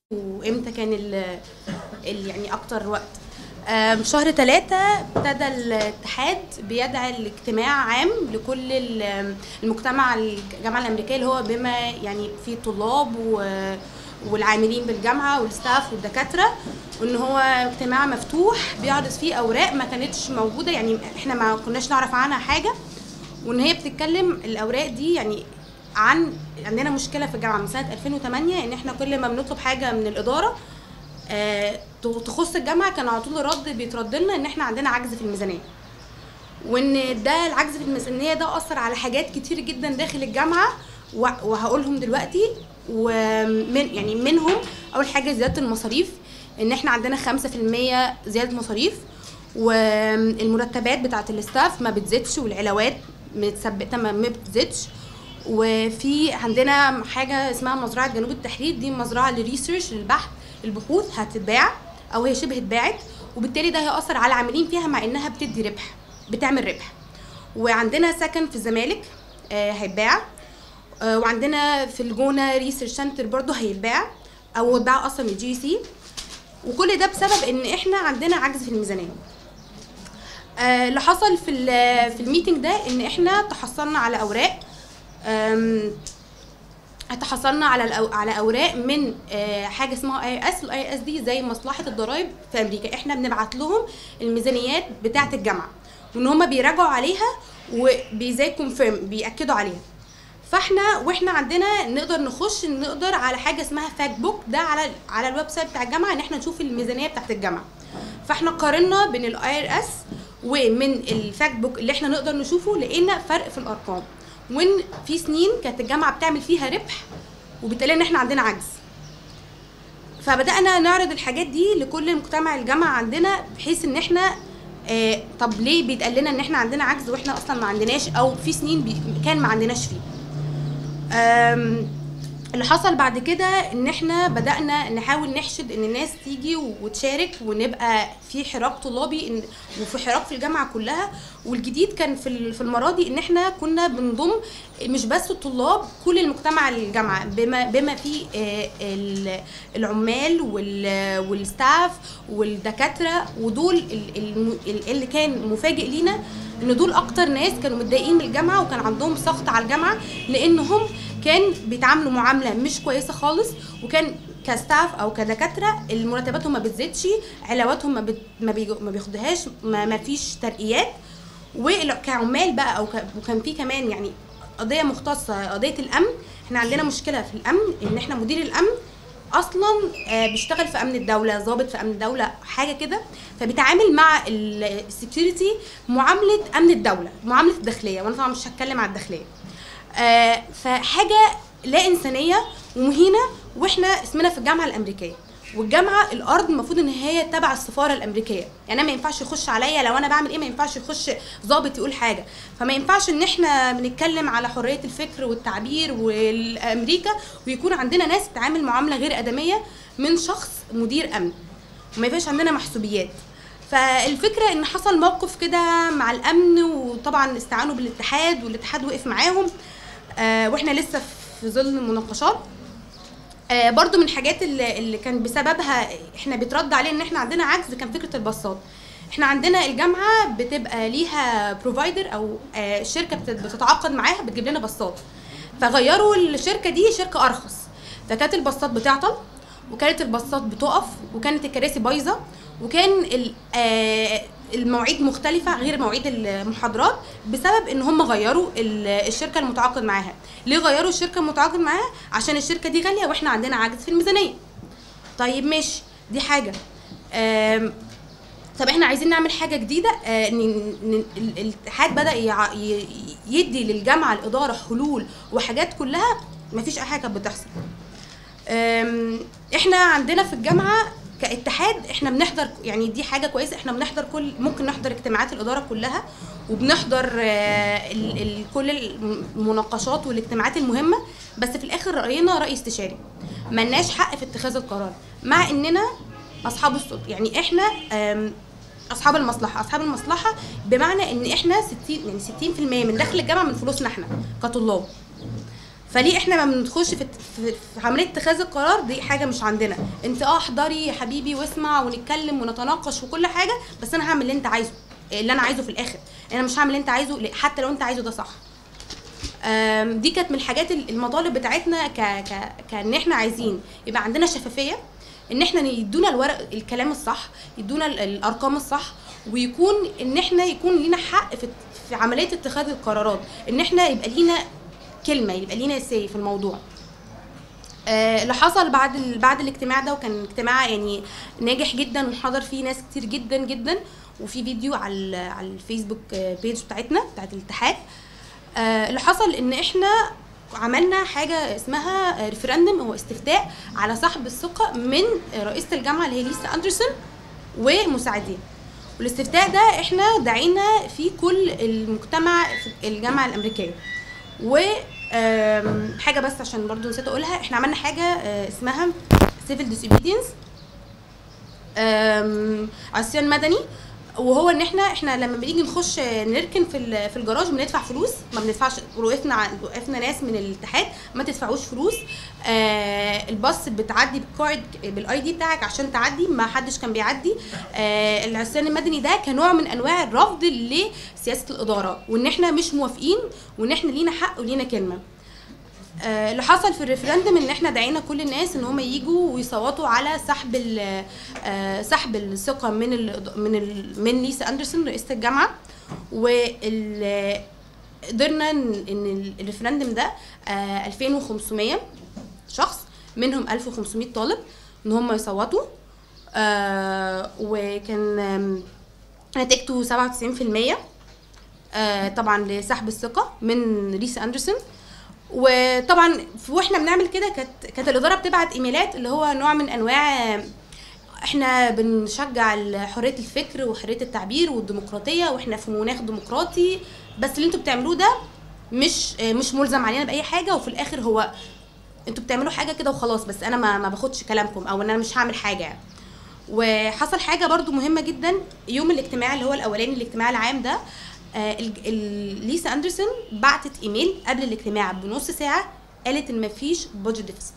وامتى كان ال ال- يعني اكتر وقت آم، شهر ثلاثة ابتدى الاتحاد بيدعي الاجتماع عام لكل ال- المجتمع الجامعة الأمريكية اللي هو بما يعني فيه طلاب و- والعاملين بالجامعة والستاف والدكاترة وان هو اجتماع مفتوح بيعرض فيه اوراق ما كانتش موجودة يعني احنا ما كناش نعرف عنها حاجة وان هي بتتكلم الاوراق دي يعني عن عندنا مشكله في الجامعه من سنه 2008 ان احنا كل ما بنطلب حاجه من الاداره آه، تخص الجامعه كان على طول الرد بيترد لنا ان احنا عندنا عجز في الميزانيه وان ده العجز في الميزانيه ده اثر على حاجات كتير جدا داخل الجامعه وه- وهقولهم دلوقتي ومن يعني منهم اول حاجه زياده المصاريف ان احنا عندنا 5% زياده مصاريف والمرتبات بتاعه الاستاف ما بتزيدش والعلاوات متثبته ما ما بتزيدش وفي عندنا حاجه اسمها مزرعه جنوب التحرير دي مزرعه للريسيرش للبحث البحوث هتتباع او هي شبه اتباعت وبالتالي ده هيأثر على العاملين فيها مع انها بتدي ربح بتعمل ربح وعندنا سكن في الزمالك آه، هيتباع آه، وعندنا في الجونه ريسيرش سنتر برضه هيتباع او اتباع اصلا من الجي سي وكل ده بسبب ان احنا عندنا عجز في الميزانيه آه، اللي حصل في ال- في الميتنج ده ان احنا تحصلنا على اوراق آم، تحصلنا على الأو... على اوراق من آه، حاجه اسمها اي اس الاي اس دي زي مصلحه الضرائب في امريكا احنا بنبعت لهم الميزانيات بتاعه الجامعه وان هم بيراجعوا عليها وزي كونفيرم بياكدوا عليها فاحنا واحنا عندنا نقدر نخش نقدر على حاجه اسمها فاك بوك ده على على الويب سايت بتاع الجامعه ان احنا نشوف الميزانيه بتاعه الجامعه فاحنا قارنا بين الاي ار اس ومن الفاك بوك اللي احنا نقدر نشوفه لقينا فرق في الارقام وان في سنين كانت الجامعه بتعمل فيها ربح وبالتالي ان احنا عندنا عجز فبدانا نعرض الحاجات دي لكل مجتمع الجامعه عندنا بحيث ان احنا آه طب ليه بيتقال لنا ان احنا عندنا عجز واحنا اصلا ما عندناش او في سنين بي كان ما عندناش فيه آم، اللي حصل بعد كده ان احنا بدانا نحاول نحشد ان الناس تيجي وتشارك ونبقى في حراك طلابي إن وفي حراك في الجامعه كلها والجديد كان في ال- في المره دي ان احنا كنا بنضم مش بس الطلاب كل المجتمع الجامعه بما بما فيه آه، ال- العمال وال- والستاف والدكاتره ودول ال- الم- ال- اللي كان مفاجئ لينا ان دول اكتر ناس كانوا متضايقين من الجامعه وكان عندهم سخط على الجامعه لانهم كان بيتعاملوا معامله مش كويسه خالص وكان كستاف او كدكاتره المرتباتهم ما بتزيدش علاواتهم ما, بت... ما, بيجو... ما بياخدوهاش ما... ما فيش ترقيات وكعمال بقى او ك... وكان في كمان يعني قضيه مختصه قضيه الامن احنا عندنا مشكله في الامن ان احنا مدير الامن اصلا آه، بيشتغل في امن الدوله ضابط في امن الدوله حاجه كده فبيتعامل مع السكيورتي معامله امن الدوله معامله الداخليه وانا طبعا مش هتكلم على الداخليه آه، فحاجه لا انسانيه ومهينه واحنا اسمنا في الجامعه الامريكيه والجامعه الارض المفروض ان هي تبع السفاره الامريكيه يعني انا ما ينفعش يخش عليا لو انا بعمل ايه ما ينفعش يخش ضابط يقول حاجه فما ينفعش ان احنا بنتكلم على حريه الفكر والتعبير والامريكا ويكون عندنا ناس تتعامل معامله غير ادميه من شخص مدير امن وما يبقاش عندنا محسوبيات فالفكره ان حصل موقف كده مع الامن وطبعا استعانوا بالاتحاد والاتحاد وقف معاهم آه واحنا لسه في ظل المناقشات آه برضو من الحاجات اللي, اللي كان بسببها احنا بيترد عليه ان احنا عندنا عجز كان فكره الباصات احنا عندنا الجامعه بتبقى ليها بروفايدر او آه شركه بتت- بتتعاقد معاها بتجيب لنا باصات فغيروا الشركه دي شركه ارخص فكانت الباصات بتعطل وكانت الباصات بتقف وكانت الكراسي بايظه وكان ال- آه، المواعيد مختلفه غير مواعيد المحاضرات بسبب ان هم غيروا ال- الشركه المتعاقد معاها ليه غيروا الشركه المتعاقد معاها عشان الشركه دي غاليه واحنا عندنا عجز في الميزانيه طيب ماشي دي حاجه آم، طب احنا عايزين نعمل حاجه جديده آه، ن- ن- ال- الاتحاد بدا يع- ي- يدي للجامعه الاداره حلول وحاجات كلها مفيش اي حاجه كانت بتحصل أم، احنا عندنا في الجامعه كاتحاد احنا بنحضر يعني دي حاجه كويسه احنا بنحضر كل ممكن نحضر اجتماعات الاداره كلها وبنحضر آه، ال- ال- كل المناقشات والاجتماعات المهمه بس في الاخر راينا راي استشاري ملناش حق في اتخاذ القرار مع اننا اصحاب السلطه يعني احنا آم، اصحاب المصلحه اصحاب المصلحه بمعنى ان احنا 60 يعني 60% من دخل الجامعه من فلوسنا احنا كطلاب فليه احنا ما بندخلش في, في, في عمليه اتخاذ القرار دي حاجه مش عندنا انت اه احضري يا حبيبي واسمع ونتكلم ونتناقش وكل حاجه بس انا هعمل اللي انت عايزه اللي انا عايزه في الاخر انا مش هعمل اللي انت عايزه حتى لو انت عايزه ده صح آم، دي كانت من الحاجات ال- المطالب بتاعتنا ك ك كان احنا عايزين يبقى عندنا شفافيه ان احنا يدونا الورق الكلام الصح يدونا ال- الارقام الصح ويكون ان احنا يكون لينا حق في في عمليه اتخاذ القرارات ان احنا يبقى لينا كلمه يبقى لينا سي في الموضوع آه، اللي حصل بعد ال- بعد الاجتماع ده وكان اجتماع يعني ناجح جدا وحضر فيه ناس كتير جدا جدا وفي فيديو على ال- على الفيسبوك آه، بيج بتاعتنا بتاعت الاتحاد آه، اللي حصل ان احنا عملنا حاجه اسمها ريفرندم هو استفتاء على سحب الثقه من رئيسه الجامعه اللي هي ليسا اندرسون ومساعدين والاستفتاء ده احنا دعينا فيه كل المجتمع في الجامعه الامريكيه و آم، حاجه بس عشان برضو نسيت اقولها احنا عملنا حاجه آه، اسمها civil disobedience آم، عصيان مدني وهو ان احنا احنا لما بنيجي نخش نركن في ال- في الجراج بندفع فلوس ما بندفعش وقفنا ع- وقفنا ناس من الاتحاد ما تدفعوش فلوس آه الباص بتعدي بالكارد بالاي دي بتاعك عشان تعدي ما حدش كان بيعدي آه العصيان المدني ده كنوع من انواع الرفض لسياسه الاداره وان احنا مش موافقين وان احنا لينا حق ولينا كلمه آه، اللي حصل في الريفرندم ان احنا دعينا كل الناس ان هم يجوا ويصوتوا على سحب ال- آه، سحب الثقه من ال من ال من ليسا اندرسون رئيسه الجامعه وال قدرنا ان إن الريفرندم ده آه، 2500 شخص منهم 1500 طالب ان هم يصوتوا آه، وكان آم، نتيجته 97% آه، طبعا لسحب الثقه من ليسا اندرسون وطبعا ف- واحنا بنعمل كده كانت كانت الاداره بتبعت ايميلات اللي هو نوع من انواع آه، احنا بنشجع ال- حريه الفكر وحريه التعبير والديمقراطيه واحنا في مناخ ديمقراطي بس اللي انتوا بتعملوه ده مش آه، مش ملزم علينا باي حاجه وفي الاخر هو انتوا بتعملوا حاجه كده وخلاص بس انا ما ما باخدش كلامكم او ان انا مش هعمل حاجه يعني. وحصل حاجه برضو مهمه جدا يوم الاجتماع اللي هو الاولاني الاجتماع العام ده آه ال- ال- ليسا اندرسون بعتت ايميل قبل الاجتماع بنص ساعه قالت ان مفيش بادجت ديفست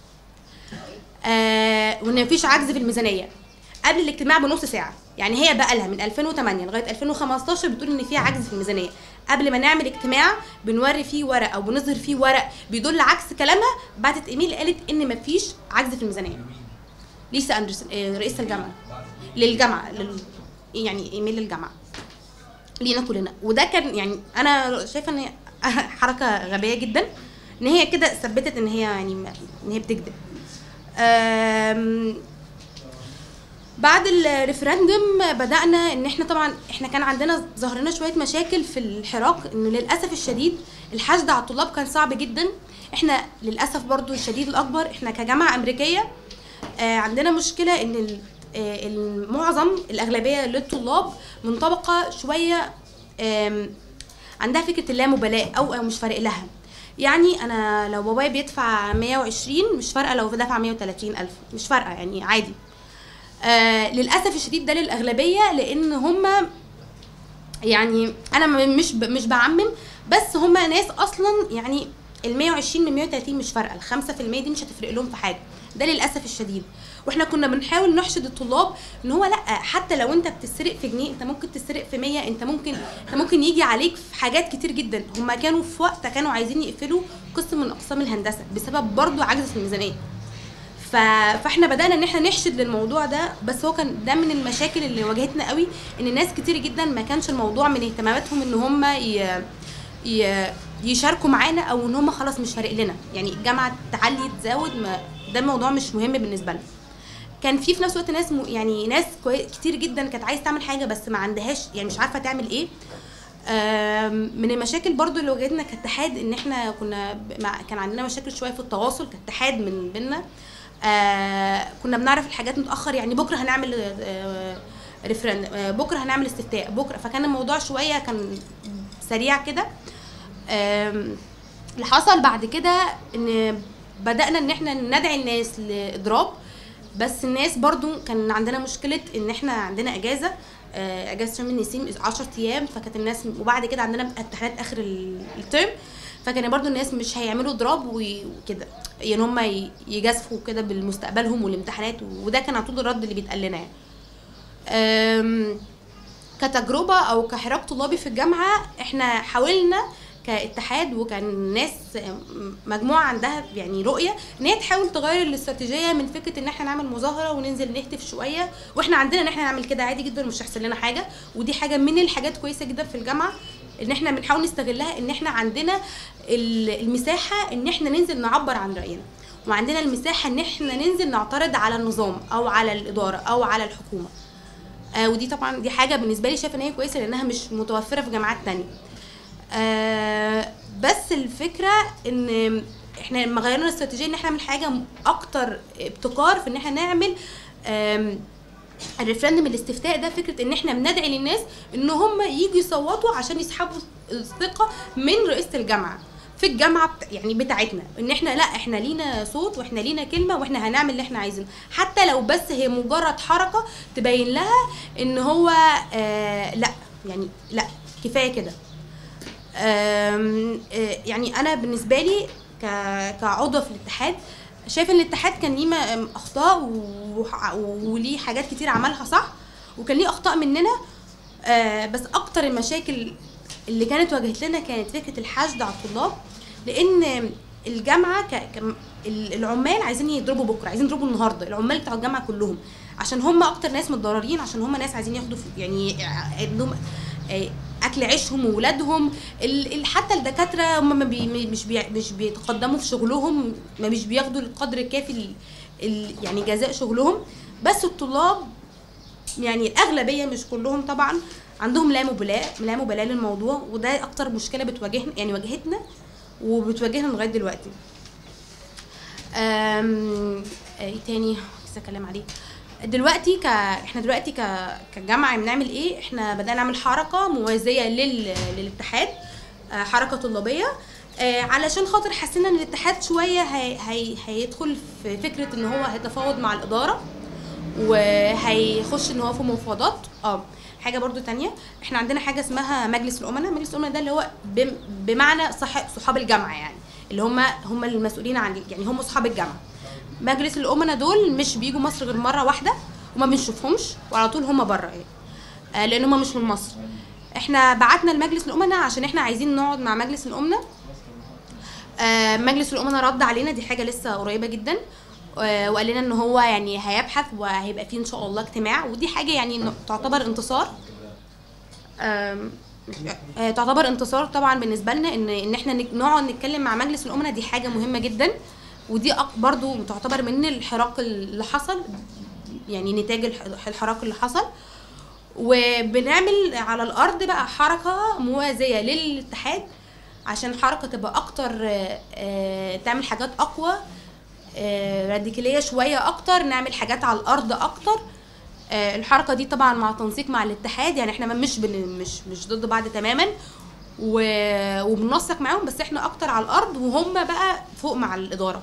آه وان مفيش عجز في الميزانيه قبل الاجتماع بنص ساعه يعني هي بقى لها من 2008 لغايه 2015 بتقول ان في عجز في الميزانيه قبل ما نعمل اجتماع بنوري فيه ورق او بنظهر فيه ورق بيدل عكس كلامها بعتت ايميل قالت ان مفيش عجز في الميزانيه ليسا اندرسون آه، رئيسه الجامعه للجامعه لل... يعني ايميل للجامعه لينا كلنا وده كان يعني انا شايفه ان هي حركه غبيه جدا ان هي كده ثبتت ان هي يعني ما- ان هي بتكذب أم، بعد الريفرندم بدانا ان احنا طبعا احنا كان عندنا ظهر لنا شويه مشاكل في الحراك انه للاسف الشديد الحشد على الطلاب كان صعب جدا احنا للاسف برضو الشديد الاكبر احنا كجامعه امريكيه آه، عندنا مشكله ان ال- آه، المعظم الاغلبيه للطلاب من طبقه شويه آم، عندها فكره اللامبالاه او أو مش فارق لها يعني انا لو بابايا بيدفع 120 مش فارقه لو دفع 130 الف مش فارقه يعني عادي آه للاسف الشديد ده للاغلبيه لان هم يعني انا م- مش ب... مش بعمم بس هم ناس اصلا يعني ال 120 من 130 مش فارقه ال 5% دي مش هتفرق لهم في حاجه ده للاسف الشديد واحنا كنا بنحاول نحشد الطلاب ان هو لا حتى لو انت بتسرق في جنيه انت ممكن تسرق في 100 انت ممكن انت ممكن يجي عليك في حاجات كتير جدا هم كانوا في وقت كانوا عايزين يقفلوا قسم من اقسام الهندسه بسبب برضو عجز في الميزانيه ف... فاحنا بدانا ان احنا نحشد للموضوع ده بس هو كان ده من المشاكل اللي واجهتنا قوي ان ناس كتير جدا ما كانش الموضوع من اهتماماتهم ان هم ي... ي... يشاركوا معانا او ان هم خلاص مش فارق لنا يعني الجامعه تعلي تزود ما ده الموضوع مش مهم بالنسبه لنا كان في في نفس الوقت ناس م... يعني ناس كوي... كتير جدا كانت عايز تعمل حاجه بس ما عندهاش يعني مش عارفه تعمل ايه آم، من المشاكل برضو اللي واجهتنا كاتحاد ان احنا كنا ب- مع كان عندنا مشاكل شويه في التواصل كاتحاد من بينا آه كنا بنعرف الحاجات متاخر يعني بكره هنعمل آه ريفرندم آه بكره هنعمل استفتاء بكره فكان الموضوع شويه كان سريع كده آم، اللي حصل بعد كده ان بدانا ان احنا ندعي الناس لاضراب بس الناس برضو كان عندنا مشكله ان احنا عندنا اجازه آه، اجازه شم النسيم 10 ايام فكانت الناس وبعد كده عندنا امتحانات اخر ال- الترم فكان برضو الناس مش هيعملوا ضراب و- وكده يعني هم ي- يجازفوا كده بالمستقبلهم والامتحانات وده كان على طول الرد اللي بيتقال لنا يعني أم، كتجربه او كحراك طلابي في الجامعه احنا حاولنا كاتحاد وكان ناس مجموعه عندها يعني رؤيه ان هي تحاول تغير الاستراتيجيه من فكره ان احنا نعمل مظاهره وننزل نهتف شويه واحنا عندنا ان احنا نعمل كده عادي جدا ومش هيحصل لنا حاجه ودي حاجه من الحاجات كويسه جدا في الجامعه ان احنا بنحاول نستغلها ان احنا عندنا ال- المساحه ان احنا ننزل نعبر عن راينا وعندنا المساحه ان احنا ننزل نعترض على النظام او على الاداره او على الحكومه آه ودي طبعا دي حاجه بالنسبه لي شايفه ان هي كويسه لانها مش متوفره في جامعات تانية آه بس الفكره ان احنا لما غيرنا الاستراتيجيه ان احنا نعمل حاجه اكتر ابتكار في ان احنا نعمل آم، الريفرندم الاستفتاء ده فكره ان احنا بندعي للناس ان هم يجوا يصوتوا عشان يسحبوا الثقه من رئيسه الجامعه في الجامعه بتا... يعني بتاعتنا ان احنا لا احنا لينا صوت واحنا لينا كلمه واحنا هنعمل اللي احنا عايزينه حتى لو بس هي مجرد حركه تبين لها ان هو آه لا يعني لا كفايه كده آم، آه، يعني انا بالنسبه لي ك- كعضو في الاتحاد شايف ان الاتحاد كان ليه م- اخطاء وح- وليه حاجات كتير عملها صح وكان ليه اخطاء مننا آه، بس اكتر المشاكل اللي كانت واجهت لنا كانت فكره الحشد على الطلاب لان الجامعه ك... ك... ال- العمال عايزين يضربوا بكره عايزين يضربوا النهارده العمال بتوع الجامعه كلهم عشان هم اكتر ناس متضررين عشان هم ناس عايزين ياخدوا ف- يعني عندهم آه، اكل عيشهم وولادهم ال... ال... حتى الدكاتره هم ما بي... مش بي... مش بيتقدموا في شغلهم ما مش بياخدوا القدر الكافي ال... ال... يعني جزاء شغلهم بس الطلاب يعني الاغلبيه مش كلهم طبعا عندهم لا مبالاه لا مبالاه للموضوع وده اكتر مشكله بتواجهنا يعني واجهتنا وبتواجهنا لغايه دلوقتي أم... ايه تاني لسه اتكلم عليه دلوقتي ك احنا دلوقتي ك... كجامعه بنعمل ايه احنا بدانا نعمل حركه موازيه لل... للاتحاد آه، حركه طلابيه آه، علشان خاطر حسينا ان الاتحاد شويه هي... هي... هيدخل في فكره ان هو هيتفاوض مع الاداره وهيخش ان هو في مفاوضات اه حاجه برضو تانية احنا عندنا حاجه اسمها مجلس الامناء مجلس الامناء ده اللي هو بم- بمعنى صح صحاب الجامعه يعني اللي هم هم المسؤولين عن يعني هم صحاب الجامعه مجلس الامناء دول مش بيجوا مصر غير مره واحده وما بنشوفهمش وعلى طول هم بره يعني آه لان هم مش من مصر احنا بعتنا لمجلس الامناء عشان احنا عايزين نقعد مع مجلس الامناء آه، مجلس الامناء رد علينا دي حاجه لسه قريبه جدا آه، وقال لنا ان هو يعني هيبحث وهيبقى فيه ان شاء الله اجتماع ودي حاجه يعني إنه تعتبر انتصار آم، آه، تعتبر انتصار طبعا بالنسبه لنا ان ان احنا نك- نقعد نتكلم مع مجلس الامناء دي حاجه مهمه جدا ودي أك- برضو تعتبر من الحراك اللي حصل يعني نتاج الح- الحراك اللي حصل وبنعمل على الارض بقى حركه موازيه للاتحاد عشان الحركه تبقى اكتر آه، آه، تعمل حاجات اقوى آه، راديكاليه شويه اكتر نعمل حاجات على الارض اكتر آه، الحركه دي طبعا مع تنسيق مع الاتحاد يعني احنا ما- مش بن مش مش ضد بعض تماما و- وبننسق معاهم بس احنا اكتر على الارض وهم بقى فوق مع الاداره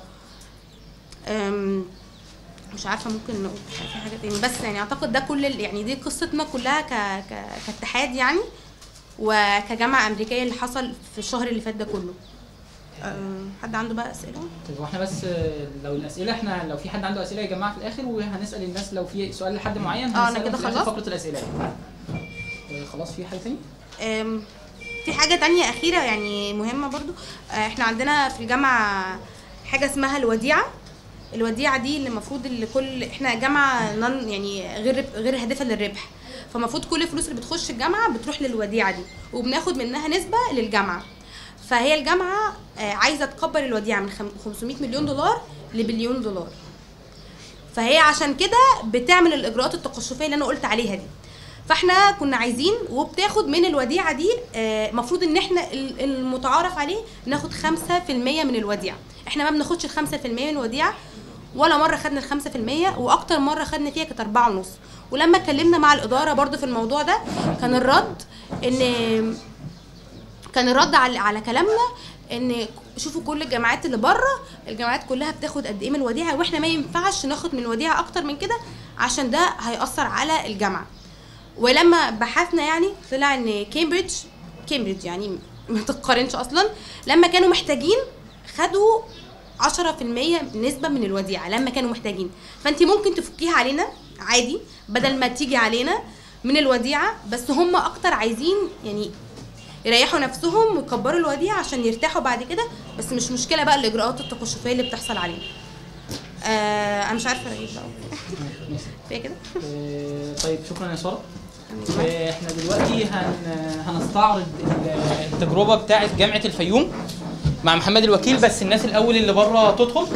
أم، مش عارفه ممكن نقول في حاجه تاني بس يعني اعتقد ده كل ال- يعني دي قصتنا كلها ك... ك... كاتحاد يعني وكجامعه امريكيه اللي حصل في الشهر اللي فات ده كله أم، حد عنده بقى اسئله طيب واحنا بس آه، لو الاسئله احنا لو في حد عنده اسئله يا جماعه في الاخر وهنسال الناس لو في سؤال لحد معين آه، أنا هنسأله كده في آخر خلصت. فقره الاسئله آه، خلاص في حاجه تاني أم، في حاجة تانية أخيرة يعني مهمة برضو آه، احنا عندنا في الجامعة حاجة اسمها الوديعة الوديعة دي اللي المفروض اللي كل احنا جامعة نن يعني غير غير هادفة للربح فالمفروض كل الفلوس اللي بتخش الجامعة بتروح للوديعة دي وبناخد منها نسبة للجامعة فهي الجامعة آه، عايزة تكبر الوديعة من خم- 500 مليون دولار لبليون دولار فهي عشان كده بتعمل الاجراءات التقشفيه اللي انا قلت عليها دي فاحنا كنا عايزين وبتاخد من الوديعه دي المفروض ان احنا ال- المتعارف عليه ناخد 5% من الوديعه احنا ما بناخدش ال 5% من الوديعه ولا مره خدنا ال 5% واكتر مره خدنا فيها كانت 4 ونص ولما اتكلمنا مع الاداره برضو في الموضوع ده كان الرد ان كان الرد على على كلامنا ان شوفوا كل الجامعات اللي بره الجامعات كلها بتاخد قد ايه من الوديعه واحنا ما ينفعش ناخد من الوديعه اكتر من كده عشان ده هيأثر على الجامعه ولما بحثنا يعني طلع ان كامبريدج كامبريدج يعني ما تتقارنش اصلا لما كانوا محتاجين خدوا 10% نسبه من الوديعه لما كانوا محتاجين فانت ممكن تفكيها علينا عادي بدل ما تيجي علينا من الوديعه بس هم اكتر عايزين يعني يريحوا نفسهم ويكبروا الوديعه عشان يرتاحوا بعد كده بس مش مشكله بقى الاجراءات التقشفيه اللي بتحصل علينا آه انا مش عارفه ايه بقى ماشي. فيها كده آه، طيب شكرا يا ساره آه، احنا دلوقتي هن هنستعرض ال- التجربه بتاعه جامعه الفيوم مع محمد الوكيل بس الناس الاول اللي بره تدخل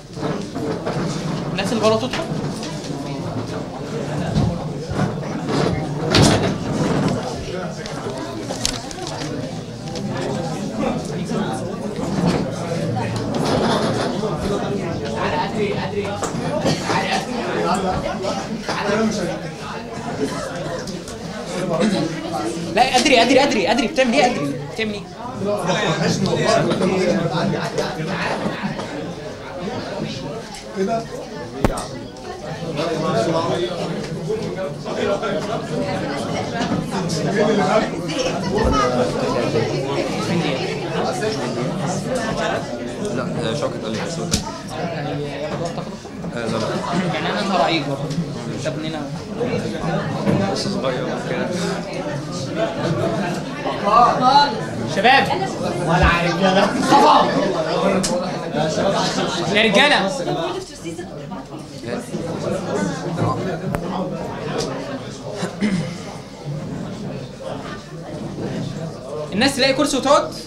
الناس اللي بره تدخل لا ادري ادري ادري ادري بتعمل ايه ادري بتعمل ايه لا شوكة قال لي بس هو كان- يعني يلا بقى تاخد آه، لا لا يعني انا هراعيك برضه انت ابننا لسه صغير كده شباب يا رجاله الناس تلاقي كرسي وتقعد